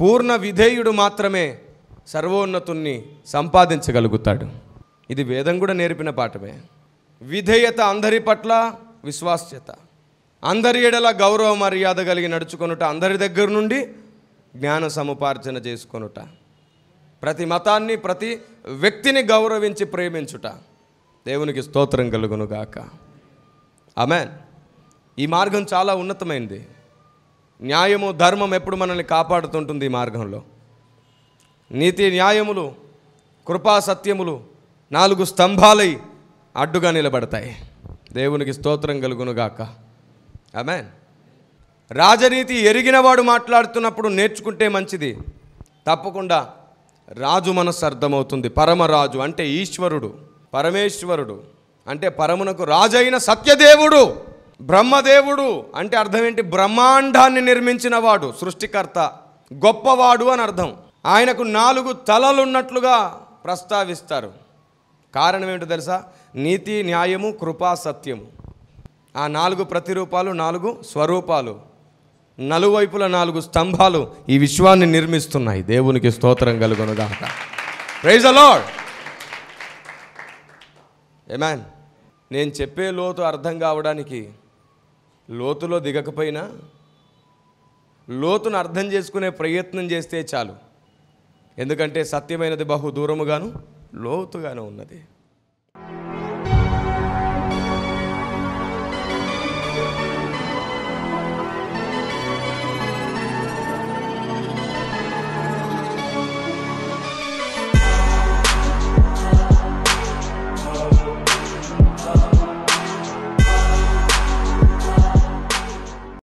పూర్ణ విధేయుడు మాత్రమే సర్వోన్నతుణ్ణి సంపాదించగలుగుతాడు ఇది వేదం కూడా నేర్పిన పాఠమే విధేయత అందరి పట్ల విశ్వాస్యత అందరి ఎడల గౌరవ మర్యాద కలిగి నడుచుకొనుట అందరి దగ్గర నుండి జ్ఞాన సముపార్జన చేసుకొనుట ప్రతి మతాన్ని ప్రతి వ్యక్తిని గౌరవించి ప్రేమించుట దేవునికి స్తోత్రం కలుగునుగాక ఆమెన్ ఈ మార్గం చాలా ఉన్నతమైనది న్యాయము ధర్మం ఎప్పుడు మనల్ని కాపాడుతుంటుంది ఈ మార్గంలో నీతి న్యాయములు కృపా సత్యములు నాలుగు స్తంభాలై అడ్డుగా నిలబడతాయి దేవునికి స్తోత్రం కలుగునుగాక ఆమెన్ రాజనీతి ఎరిగినవాడు మాట్లాడుతున్నప్పుడు నేర్చుకుంటే మంచిది తప్పకుండా రాజు మనస్సు అర్థమవుతుంది పరమరాజు అంటే ఈశ్వరుడు పరమేశ్వరుడు అంటే పరమునకు రాజైన సత్యదేవుడు బ్రహ్మదేవుడు అంటే అర్థం ఏంటి బ్రహ్మాండాన్ని నిర్మించిన వాడు సృష్టికర్త గొప్పవాడు అని అర్థం ఆయనకు నాలుగు తలలున్నట్లుగా ప్రస్తావిస్తారు కారణం ఏమిటో తెలుసా నీతి న్యాయము కృపా సత్యము ఆ నాలుగు ప్రతిరూపాలు నాలుగు స్వరూపాలు నలువైపుల నాలుగు స్తంభాలు ఈ విశ్వాన్ని నిర్మిస్తున్నాయి దేవునికి స్తోత్రం కలుగునుగాక ప్రైజ్ అలాడ్ ఏమాన్ నేను చెప్పే లోతు అర్థం కావడానికి లోతులో దిగకపోయినా లోతును అర్థం చేసుకునే ప్రయత్నం చేస్తే చాలు ఎందుకంటే సత్యమైనది బహు దూరముగాను లోతుగాను ఉన్నది